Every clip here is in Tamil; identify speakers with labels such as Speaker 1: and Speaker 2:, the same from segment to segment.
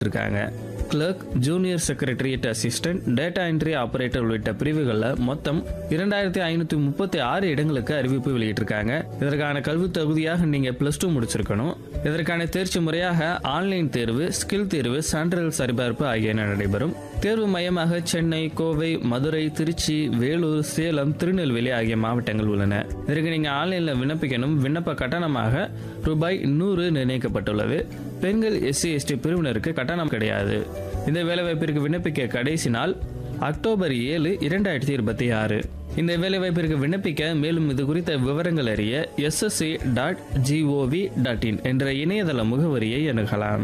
Speaker 1: இருக்காங்க clerk junior secretariat assistant data entry operator உள்ளிட்ட பிரிவுகளில் மொத்தம் இரண்டாயிரத்தி ஐநூற்றி முப்பத்தி ஆறு இடங்களுக்கு அறிவிப்பு வெளியிட்டிருக்காங்க இதற்கான கல்வி தகுதியாக நீங்கள் ப்ளஸ் டூ முடிச்சிருக்கணும் இதற்கான தேர்ச்சி முறையாக ஆன்லைன் தேர்வு ஸ்கில் தேர்வு சான்றிதழ் சரிபார்ப்பு ஆகியன நடைபெறும் தேர்வு மையமாக சென்னை கோவை மதுரை திருச்சி வேலூர் சேலம் திருநெல்வேலி ஆகிய மாவட்டங்கள் உள்ளன இதற்கு நீங்கள் ஆன்லைனில் விண்ணப்பிக்கணும் விண்ணப்ப கட்டணமாக ரூபாய் நூறு நிர்ணயிக்கப்பட்டுள்ளது பெண்கள் எஸ்சி எஸ்டி பிரிவினருக்கு கட்டணம் கிடையாது இந்த வேலைவாய்ப்பிற்கு விண்ணப்பிக்க கடைசி நாள் அக்டோபர் ஏழு இரண்டாயிரத்தி இருபத்தி ஆறு இந்த வேலைவாய்ப்பிற்கு விண்ணப்பிக்க மேலும் இது குறித்த விவரங்கள் அறிய SSC dot gov dot in என்ற இணையதள முகவரியை அணுகலாம்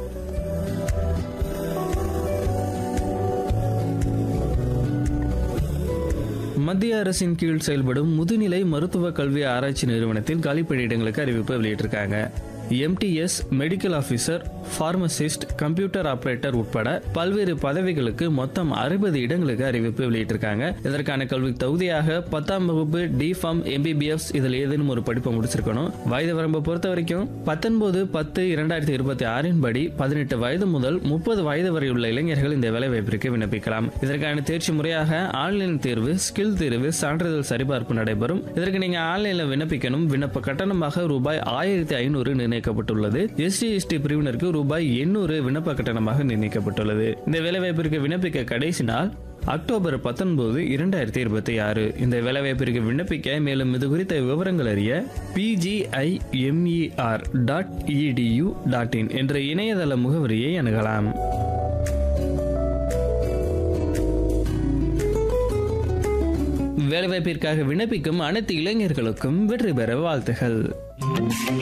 Speaker 1: மத்திய அரசின் கீழ் செயல்படும் முதுநிலை மருத்துவ கல்வி ஆராய்ச்சி நிறுவனத்தில் காலிப்பணியிடங்களுக்கு அறிவிப்பு வெளியிட்டிருக்காங்க MTS medical officer pharmacist computer operator உட்பட பல்வேறு பதவிகளுக்கு மொத்தம் அறுபது இடங்களுக்கு அறிவிப்பு வெளியிட்டிருக்காங்க இதற்கான கல்வி தகுதியாக பத்தாம் வகுப்பு டி ஃபார்ம் எம்பிபிஎஸ் இதில் ஏதேனும் ஒரு படிப்பை முடிச்சிருக்கணும் வயது வரம்பை பொறுத்த வரைக்கும் பத்தொன்பது பத்து இரண்டாயிரத்தி இருபத்தி ஆறின் படி பதினெட்டு வயது முதல் முப்பது வயது வரை உள்ள இளைஞர்கள் இந்த வேலைவாய்ப்பிற்கு விண்ணப்பிக்கலாம் இதற்கான தேர்ச்சி முறையாக ஆன்லைன் தேர்வு ஸ்கில் தேர்வு சான்றிதழ் சரிபார்ப்பு நடைபெறும் இதற்கு நீங்க ஆன்லைன்ல விண்ணப்பிக்கணும் விண்ணப்ப கட்டணமாக ரூபாய் ஆயிரத்தி ஐநூறு நிர்ணயிக்கப்பட்டுள்ளது எஸ்டி எஸ்டி பிரிவினருக்கு ரூபாய் எண்ணூறு விண்ணப்ப கட்டணமாக நிர்ணயிக்கப்பட்டுள்ளது இந்த வேலைவாய்ப்பிற்கு விண்ணப்பிக்க கடைசி நாள் அக்டோபர் பத்தொன்பது இரண்டாயிரத்தி இருபத்தி ஆறு இந்த வேலைவாய்ப்பிற்கு விண்ணப்பிக்க மேலும் இது குறித்த விவரங்கள் அறிய PGIMER dot edu dot in என்ற இணையதள முகவரியை அணுகலாம் வேலைவாய்ப்பிற்காக விண்ணப்பிக்கும் அனைத்து இளைஞர்களுக்கும் வெற்றி பெற வாழ்த்துகள்